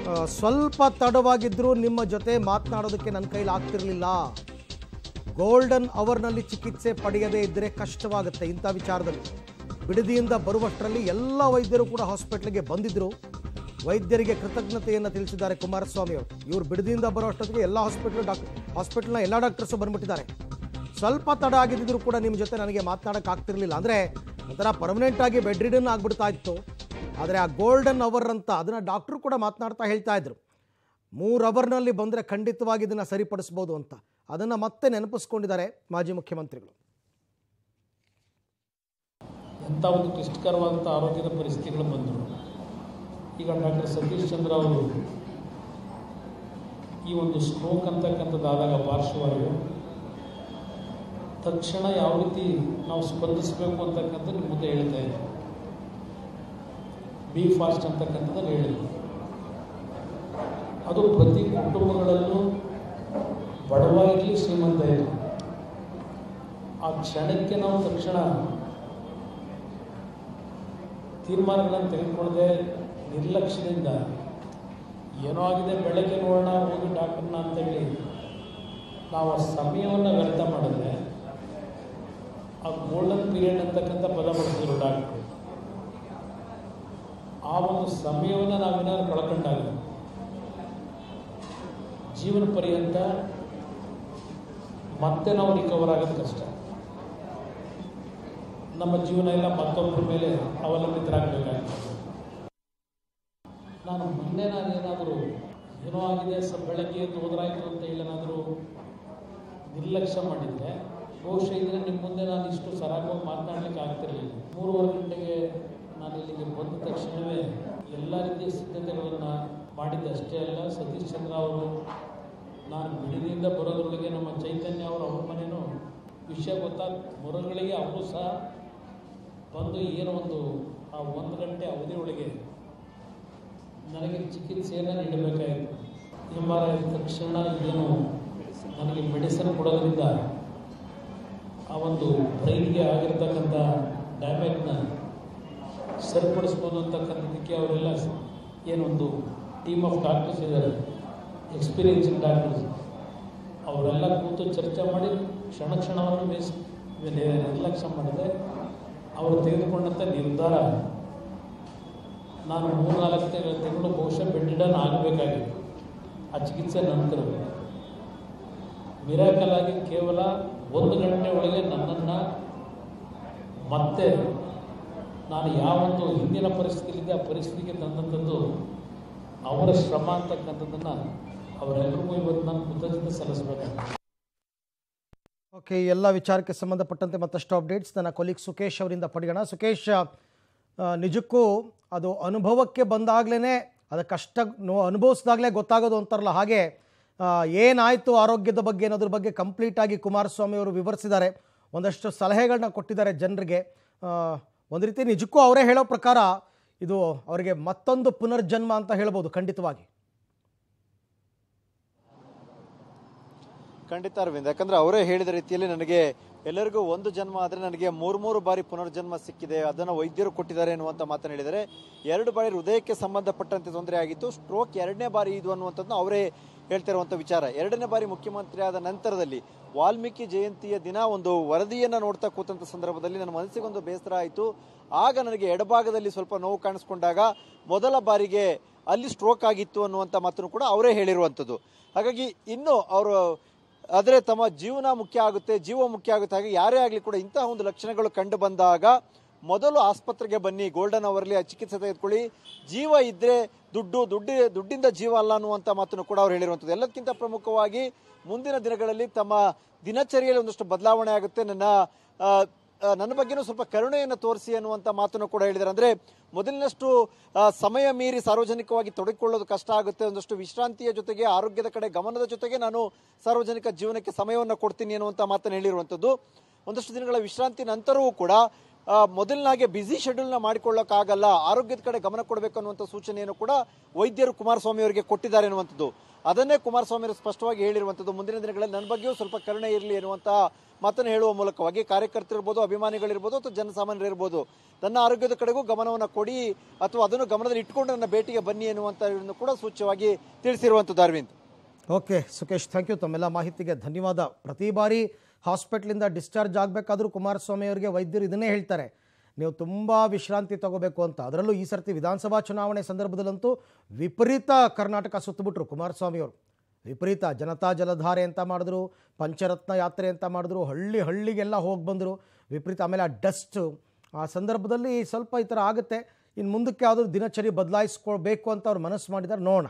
ಆ, ಸ್ವಲ್ಪ ತಡವಾಗಿದ್ದರೂ ನಿಮ್ಮ ಜೊತೆ ಮಾತನಾಡೋದಕ್ಕೆ ನನ್ನ ಕೈಲಿ ಆಗ್ತಿರಲಿಲ್ಲ ಗೋಲ್ಡನ್ ಅವರ್ನಲ್ಲಿ ಚಿಕಿತ್ಸೆ ಪಡೆಯದೇ ಇದ್ದರೆ ಕಷ್ಟವಾಗುತ್ತೆ ಇಂಥ ವಿಚಾರದಲ್ಲಿ ಬಿಡದಿಯಿಂದ ಬರುವಷ್ಟರಲ್ಲಿ ಎಲ್ಲ ವೈದ್ಯರು ಕೂಡ ಹಾಸ್ಪಿಟ್ಲಿಗೆ ಬಂದಿದ್ದರು ವೈದ್ಯರಿಗೆ ಕೃತಜ್ಞತೆಯನ್ನು ತಿಳಿಸಿದ್ದಾರೆ ಕುಮಾರಸ್ವಾಮಿ ಅವರು ಇವರು ಬಿಡದಿಯಿಂದ ಬರುವಷ್ಟೊತ್ತಿಗೆ ಎಲ್ಲ ಹಾಸ್ಪಿಟ್ಲ್ ಡಾಕ್ಟರ್ ಹಾಸ್ಪಿಟ್ಲ್ನ ಎಲ್ಲ ಡಾಕ್ಟರ್ಸು ಬಂದ್ಬಿಟ್ಟಿದ್ದಾರೆ ಸ್ವಲ್ಪ ತಡ ಆಗಿದ್ದರೂ ಕೂಡ ನಿಮ್ಮ ಜೊತೆ ನನಗೆ ಮಾತನಾಡೋಕೆ ಆಗ್ತಿರ್ಲಿಲ್ಲ ಅಂದರೆ ಒಂಥರ ಪರ್ಮನೆಂಟ್ ಆಗಿ ಬೆಡ್ ರಿಡನ್ ಆಗ್ಬಿಡ್ತಾ ಇತ್ತು ಆದರೆ ಆ ಗೋಲ್ಡನ್ ಅವರ್ ಅಂತ ಅದನ್ನು ಡಾಕ್ಟ್ರು ಕೂಡ ಮಾತನಾಡ್ತಾ ಹೇಳ್ತಾ ಇದ್ರು ಮೂರು ಅವರ್ನಲ್ಲಿ ಬಂದರೆ ಖಂಡಿತವಾಗಿ ಇದನ್ನು ಸರಿಪಡಿಸ್ಬೋದು ಅಂತ ಅದನ್ನು ಮತ್ತೆ ನೆನಪಿಸ್ಕೊಂಡಿದ್ದಾರೆ ಮಾಜಿ ಮುಖ್ಯಮಂತ್ರಿಗಳು ಎಂಥ ಒಂದು ಕ್ಲಿಷ್ಟಕರವಾದಂಥ ಆರೋಗ್ಯದ ಪರಿಸ್ಥಿತಿಗಳು ಬಂದರು ಈಗ ಡಾಕ್ಟರ್ ಸತೀಶ್ ಚಂದ್ರ ಅವರು ಈ ಒಂದು ಸ್ಟ್ರೋಕ್ ಅಂತಕ್ಕಂಥದ್ದಾದಾಗ ಪಾರ್ಶ್ವವಾಯು ತಕ್ಷಣ ಯಾವ ರೀತಿ ನಾವು ಸ್ಪಂದಿಸಬೇಕು ಅಂತಕ್ಕಂಥದ್ದು ನಿಮ್ಮ ಮುಂದೆ ಹೇಳ್ತಾ ಇದ್ದೆ ಬಿ ಫಾಸ್ಟ್ ಅಂತಕ್ಕಂಥದ್ದನ್ನು ಹೇಳಿದ್ರು ಅದು ಪ್ರತಿ ಕುಟುಂಬಗಳಲ್ಲೂ ಬಡವ ಇರಲಿ ಶ್ರೀಮಂತ ಇರಲಿ ಆ ಕ್ಷಣಕ್ಕೆ ನಾವು ತಕ್ಷಣ ತೀರ್ಮಾನಗಳನ್ನು ತೆಗೆದುಕೊಳ್ಳದೆ ನಿರ್ಲಕ್ಷ್ಯದಿಂದ ಏನೋ ಆಗಿದೆ ಬೆಳಗ್ಗೆ ನೋಡೋಣ ಹೋಗಿ ಡಾಕ್ಟರ್ನ ಅಂತೇಳಿ ನಾವು ಆ ಸಮಯವನ್ನು ವ್ಯರ್ಥ ಮಾಡಿದ್ರೆ ಆ ಗೋಲ್ಡನ್ ಪೀರಿಯಡ್ ಅಂತಕ್ಕಂಥ ಪದ ಬಳಸಿದ್ರು ಡಾಕ್ಟ್ರು ಆ ಒಂದು ಸಮಯವನ್ನು ನಾವೇನಾದ್ರು ಕಳ್ಕೊಂಡಾಗ ಜೀವನ ಪರ್ಯಂತ ಮತ್ತೆ ನಾವು ರಿಕವರ್ ಆಗೋದು ಕಷ್ಟ ನಮ್ಮ ಜೀವನ ಎಲ್ಲ ಮತ್ತೊಬ್ಬರ ಮೇಲೆ ಅವಲಂಬಿತರಾಗಬೇಕಾಗ್ತದೆ ನಾನು ಮೊನ್ನೆ ನಾನೇನಾದರೂ ಏನೋ ಆಗಿದೆ ಸ ಬೆಳಗ್ಗೆ ಎದ್ದು ಹೋದ್ರಾಯ್ತು ಅಂತ ಹೇಳಿ ಏನಾದರೂ ನಿರ್ಲಕ್ಷ್ಯ ಮಾಡಿದರೆ ಬಹುಶಃ ಇದ್ರೆ ನಿಮ್ಮ ಮುಂದೆ ನಾನು ಇಷ್ಟು ಸರಾಗವಾಗಿ ಮಾತನಾಡಲಿಕ್ಕೆ ಆಗ್ತಿರಲಿಲ್ಲ ಮೂರುವರೆ ಗಂಟೆಗೆ ನಾನು ಇಲ್ಲಿಗೆ ಬಂದ ತಕ್ಷಣವೇ ಎಲ್ಲ ರೀತಿಯ ಸಿದ್ಧತೆಗಳನ್ನು ಮಾಡಿದ್ದೆ ಅಷ್ಟೇ ಅಲ್ಲ ಸತೀಶ್ ಚಂದ್ರ ಅವರು ನಾನು ಬಿಡಿನಿಂದ ಬರೋದ್ರೊಳಗೆ ನಮ್ಮ ಚೈತನ್ಯ ಅವರು ಅವ್ರ ಮನೇನು ವಿಷಯ ಗೊತ್ತಾಗ ಬರೋದ್ರೊಳಗೆ ಅವರು ಸಹ ಬಂದು ಏನೋ ಒಂದು ಆ ಒಂದು ಗಂಟೆ ಅವಧಿಯೊಳಗೆ ನನಗೆ ಚಿಕಿತ್ಸೆಯನ್ನು ನೀಡಬೇಕಾಯಿತು ಎಮ್ ಆರ್ ಐ ತಕ್ಷಣ ಏನು ನನಗೆ ಮೆಡಿಸಿನ್ ಕೊಡೋದ್ರಿಂದ ಆ ಒಂದು ಬ್ರೈನ್ಗೆ ಆಗಿರ್ತಕ್ಕಂಥ ಡ್ಯಾಮೇಜ್ನ ಸರಿಪಡಿಸ್ಬೋದು ಅಂತಕ್ಕಂಥದ್ದಕ್ಕೆ ಅವರೆಲ್ಲ ಏನೊಂದು ಟೀಮ್ ಆಫ್ ಡಾಕ್ಟರ್ಸ್ ಇದ್ದಾರೆ ಎಕ್ಸ್ಪೀರಿಯನ್ಸಿಂಗ್ ಡಾಕ್ಟರ್ಸ್ ಅವರೆಲ್ಲ ಕೂತು ಚರ್ಚೆ ಮಾಡಿ ಕ್ಷಣ ಕ್ಷಣವನ್ನು ಮಿಸ್ ನಿರ್ಲಕ್ಷ್ಯ ಮಾಡಿದೆ ಅವರು ತೆಗೆದುಕೊಂಡಂಥ ನಿರ್ಧಾರ ನಾನು ಮೂರ್ನಾಲ್ಕು ತಿಂಗಳು ತಿಂಗಳು ಬಹುಶಃ ಬೆಡ್ಡಿಡನ್ ಆಗಬೇಕಾಗಿತ್ತು ಆ ಚಿಕಿತ್ಸೆ ನಂತರ ಮಿರಾಕಲ್ ಆಗಿ ಕೇವಲ ಒಂದು ಗಂಟೆ ಒಳಗೆ ನನ್ನನ್ನು ಮತ್ತೆ ನಾನು ಯಾವೊಂದು ಹಿಂದಿನ ಪರಿಸ್ಥಿತಿಲಿದ್ದೆ ಆ ಪರಿಸ್ಥಿತಿಗೆ ತಂದಂಥದ್ದು ಅವರ ಶ್ರಮ ಅಂತಕ್ಕಂಥದ್ದನ್ನು ಅವರೆಲ್ಲರಿಗೂ ಇವತ್ತು ನಾನು ಕೃತಜ್ಞತೆ ಸಲ್ಲಿಸಬೇಕಾಗ್ತದೆ ಓಕೆ ಈ ಎಲ್ಲ ವಿಚಾರಕ್ಕೆ ಸಂಬಂಧಪಟ್ಟಂತೆ ಮತ್ತಷ್ಟು ಅಪ್ಡೇಟ್ಸ್ ನನ್ನ ಕೊಲೀಗ್ ಸುಕೇಶ್ ಅವರಿಂದ ಪಡೆಯೋಣ ಸುಕೇಶ್ ಆ, ನಿಜಕ್ಕೂ ಅದು ಅನುಭವಕ್ಕೆ ಬಂದಾಗಲೇ ಅದು ಕಷ್ಟ ನೋ ಅನುಭವಿಸಿದಾಗಲೇ ಗೊತ್ತಾಗೋದು ಅಂತಾರಲ್ಲ ಹಾಗೆ ಆ, ಏನಾಯಿತು ಆರೋಗ್ಯದ ಬಗ್ಗೆ ಅನ್ನೋದ್ರ ಬಗ್ಗೆ ಕಂಪ್ಲೀಟಾಗಿ ಕುಮಾರಸ್ವಾಮಿ ಅವರು ವಿವರಿಸಿದ್ದಾರೆ ಒಂದಷ್ಟು ಸಲಹೆಗಳನ್ನ ಕೊಟ್ಟಿದ್ದಾರೆ ಜನರಿಗೆ ಆ, ಒಂದು ರೀತಿ ನಿಜಕ್ಕೂ ಅವರೇ ಹೇಳೋ ಪ್ರಕಾರ ಇದು ಅವರಿಗೆ ಮತ್ತೊಂದು ಪುನರ್ಜನ್ಮ ಅಂತ ಹೇಳ್ಬೋದು ಖಂಡಿತವಾಗಿ ಖಂಡಿತ ಅರವಿಂದ್ ಯಾಕಂದ್ರೆ ಅವರೇ ಹೇಳಿದ ರೀತಿಯಲ್ಲಿ ನನಗೆ ಎಲ್ಲರಿಗೂ ಒಂದು ಜನ್ಮ ಆದ್ರೆ ನನಗೆ ಮೂರು ಮೂರು ಬಾರಿ ಪುನರ್ಜನ್ಮ ಸಿಕ್ಕಿದೆ ಅದನ್ನ ವೈದ್ಯರು ಕೊಟ್ಟಿದ್ದಾರೆ ಅನ್ನುವಂತ ಮಾತನ್ನ ಹೇಳಿದರೆ ಎರಡು ಬಾರಿ ಹೃದಯಕ್ಕೆ ಸಂಬಂಧಪಟ್ಟಂತೆ ತೊಂದರೆ ಆಗಿತ್ತು ಸ್ಟ್ರೋಕ್ ಎರಡನೇ ಬಾರಿ ಇದು ಅನ್ನುವಂಥದ್ದು ಅವರೇ ಹೇಳ್ತಿರುವಂತ ವಿಚಾರ ಎರಡನೇ ಬಾರಿ ಮುಖ್ಯಮಂತ್ರಿ ಆದ ನಂತರದಲ್ಲಿ ವಾಲ್ಮೀಕಿ ಜಯಂತಿಯ ದಿನ ಒಂದು ವರದಿಯನ್ನ ನೋಡ್ತಾ ಕೂತಂತ ಸಂದರ್ಭದಲ್ಲಿ ನನ್ನ ಮನಸ್ಸಿಗೆ ಒಂದು ಬೇಸರ ಆಯಿತು ಆಗ ನನಗೆ ಎಡಭಾಗದಲ್ಲಿ ಸ್ವಲ್ಪ ನೋವು ಕಾಣಿಸ್ಕೊಂಡಾಗ ಮೊದಲ ಬಾರಿಗೆ ಅಲ್ಲಿ ಸ್ಟ್ರೋಕ್ ಆಗಿತ್ತು ಅನ್ನುವಂಥ ಮಾತನ್ನು ಕೂಡ ಅವರೇ ಹೇಳಿರುವಂಥದ್ದು ಹಾಗಾಗಿ ಇನ್ನು ಅವರು ಆದರೆ ತಮ್ಮ ಜೀವನ ಮುಖ್ಯ ಆಗುತ್ತೆ ಜೀವ ಮುಖ್ಯ ಆಗುತ್ತೆ ಹಾಗೆ ಯಾರೇ ಆಗಲಿ ಕೂಡ ಇಂತಹ ಒಂದು ಲಕ್ಷಣಗಳು ಕಂಡು ಬಂದಾಗ ಮೊದಲು ಆಸ್ಪತ್ರೆಗೆ ಬನ್ನಿ ಗೋಲ್ಡನ್ ಅವರ್ಲಿ ಆ ಚಿಕಿತ್ಸೆ ತೆಗೆದುಕೊಳ್ಳಿ ಜೀವ ಇದ್ರೆ ದುಡ್ಡು ದುಡ್ಡಿ ದುಡ್ಡಿಂದ ಜೀವ ಅಲ್ಲ ಅನ್ನುವಂಥ ಮಾತನ್ನು ಕೂಡ ಅವ್ರು ಹೇಳಿರುವಂಥದ್ದು ಎಲ್ಲದಕ್ಕಿಂತ ಪ್ರಮುಖವಾಗಿ ಮುಂದಿನ ದಿನಗಳಲ್ಲಿ ತಮ್ಮ ದಿನಚರಿಯಲ್ಲಿ ಒಂದಷ್ಟು ಬದಲಾವಣೆ ಆಗುತ್ತೆ ನನ್ನ ಆ, ಆ, ನನ್ನ ಬಗ್ಗೆನೂ ಸ್ವಲ್ಪ ಕರುಣೆಯನ್ನು ತೋರಿಸಿ ಅನ್ನುವಂಥ ಮಾತನ್ನು ಕೂಡ ಹೇಳಿದ್ದಾರೆ ಅಂದ್ರೆ ಮೊದಲಿನಷ್ಟು ಆ, ಸಮಯ ಮೀರಿ ಸಾರ್ವಜನಿಕವಾಗಿ ತೊಡಗಿಕೊಳ್ಳೋದು ಕಷ್ಟ ಆಗುತ್ತೆ ಒಂದಷ್ಟು ವಿಶ್ರಾಂತಿಯ ಜೊತೆಗೆ ಆರೋಗ್ಯದ ಕಡೆ ಗಮನದ ಜೊತೆಗೆ ನಾನು ಸಾರ್ವಜನಿಕ ಜೀವನಕ್ಕೆ ಸಮಯವನ್ನು ಕೊಡ್ತೀನಿ ಅನ್ನುವಂಥ ಮಾತನ್ನು ಹೇಳಿರುವಂಥದ್ದು ಒಂದಷ್ಟು ದಿನಗಳ ವಿಶ್ರಾಂತಿ ನಂತರವೂ ಕೂಡ ಆ, ಮೊದಲಿನಾಗೆ ಬ್ಯುಸಿ ಶೆಡ್ಯೂಲ್ನ ಮಾಡಿಕೊಳ್ಳೋಕ್ಕಾಗಲ್ಲ ಆರೋಗ್ಯದ ಕಡೆ ಗಮನ ಕೊಡಬೇಕು ಅನ್ನುವಂಥ ಸೂಚನೆಯನ್ನು ಕೂಡ ವೈದ್ಯರು ಕುಮಾರಸ್ವಾಮಿ ಅವರಿಗೆ ಕೊಟ್ಟಿದ್ದಾರೆ ಅನ್ನುವಂಥದ್ದು ಅದನ್ನೇ ಕುಮಾರಸ್ವಾಮಿ ಅವರು ಸ್ಪಷ್ಟವಾಗಿ ಹೇಳಿರುವಂಥದ್ದು ಮುಂದಿನ ದಿನಗಳಲ್ಲಿ ನನ್ನ ಬಗ್ಗೆಯೂ ಸ್ವಲ್ಪ ಕರುಣೆ ಇರಲಿ ಎನ್ನುವಂಥ ಮಾತನ್ನು ಹೇಳುವ ಮೂಲಕವಾಗಿ ಕಾರ್ಯಕರ್ತರಿರ್ಬೋದು ಅಭಿಮಾನಿಗಳಿರ್ಬೋದು ಅಥವಾ ಜನಸಾಮಾನ್ಯರಿರ್ಬೋದು ನನ್ನ ಆರೋಗ್ಯದ ಕಡೆಗೂ ಗಮನವನ್ನು ಕೊಡಿ ಅಥವಾ ಅದನ್ನು ಗಮನದಲ್ಲಿ ಇಟ್ಕೊಂಡು ನನ್ನ ಭೇಟಿಗೆ ಬನ್ನಿ ಎನ್ನುವಂಥ ಕೂಡ ಸೂಚ್ಯವಾಗಿ ತಿಳಿಸಿರುವಂಥದ್ದು Arvind okay Sukhesh thank you ತಮ್ಮೆಲ್ಲ ಮಾಹಿತಿಗೆ ಧನ್ಯವಾದ ಪ್ರತಿ ಬಾರಿ ಹಾಸ್ಪಿಟ್ಲಿಂದ ಡಿಸ್ಚಾರ್ಜ್ ಆಗಬೇಕಾದ್ರೂ ಕುಮಾರಸ್ವಾಮಿ ಅವರಿಗೆ ವೈದ್ಯರು ಇದನ್ನೇ ಹೇಳ್ತಾರೆ ನೀವು ತುಂಬ ವಿಶ್ರಾಂತಿ ತಗೋಬೇಕು ಅಂತ ಅದರಲ್ಲೂ ಈ ಸರ್ತಿ ವಿಧಾನಸಭಾ ಚುನಾವಣೆ ಸಂದರ್ಭದಲ್ಲಂತೂ ವಿಪರೀತ ಕರ್ನಾಟಕ ಸುತ್ತಬಿಟ್ರು ಕುಮಾರಸ್ವಾಮಿ ಅವರು ವಿಪರೀತ ಜನತಾ ಜಲಧಾರೆ ಅಂತ ಮಾಡಿದ್ರು ಪಂಚರತ್ನ ಯಾತ್ರೆ ಅಂತ ಮಾಡಿದ್ರು ಹಳ್ಳಿ ಹಳ್ಳಿಗೆಲ್ಲ ಹೋಗಿ ಬಂದರು ವಿಪರೀತ ಆಮೇಲೆ ಆ ಡಸ್ಟು ಆ ಸಂದರ್ಭದಲ್ಲಿ ಸ್ವಲ್ಪ ಈ ಥರ ಆಗುತ್ತೆ ಇನ್ನು ಮುಂದಕ್ಕೆ ಆದರೂ ದಿನಚರಿ ಬದಲಾಯಿಸ್ಕೊಳ್ಬೇಕು ಅಂತ ಅವ್ರು ಮನಸ್ಸು ಮಾಡಿದ್ದಾರೆ ನೋಡೋಣ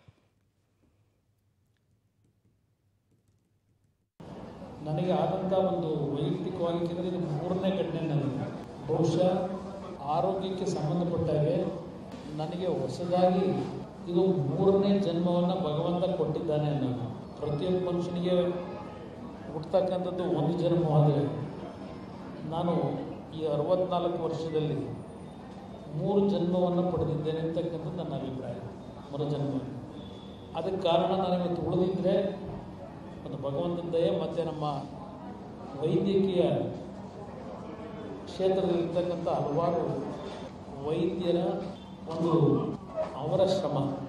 ನನಗೆ ಆದಂಥ ಒಂದು ವೈಯಕ್ತಿಕವಾಗಿ ಯಾಕಂದರೆ ಇದು ಮೂರನೇ ಘಟನೆ ನನಗೆ ಬಹುಶಃ ಆರೋಗ್ಯಕ್ಕೆ ಸಂಬಂಧಪಟ್ಟಾಗೆ ನನಗೆ ಹೊಸದಾಗಿ ಇದು ಮೂರನೇ ಜನ್ಮವನ್ನು ಭಗವಂತ ಕೊಟ್ಟಿದ್ದಾನೆ ಅನ್ನೋದು ಪ್ರತಿಯೊಬ್ಬ ಮನುಷ್ಯನಿಗೆ ಹುಟ್ಟತಕ್ಕಂಥದ್ದು ಒಂದು ಜನ್ಮವಾದರೆ ನಾನು ಈ ಅರವತ್ನಾಲ್ಕು ವರ್ಷದಲ್ಲಿ ಮೂರು ಜನ್ಮವನ್ನು ಪಡೆದಿದ್ದೇನೆ ಅಂತಕ್ಕಂಥದ್ದು ನನ್ನ ಅಭಿಪ್ರಾಯ ಮರುಜನ್ಮ ಅದಕ್ಕೆ ಕಾರಣ ನಾನು ಇವತ್ತು ಉಳಿದಿದ್ದರೆ ಒಂದು ಭಗವಂತನ ದಯೆ ಮತ್ತು ನಮ್ಮ ವೈದ್ಯಕೀಯ ಕ್ಷೇತ್ರದಲ್ಲಿರ್ತಕ್ಕಂಥ ಹಲವಾರು ವೈದ್ಯರ ಒಂದು ಅವರ ಶ್ರಮ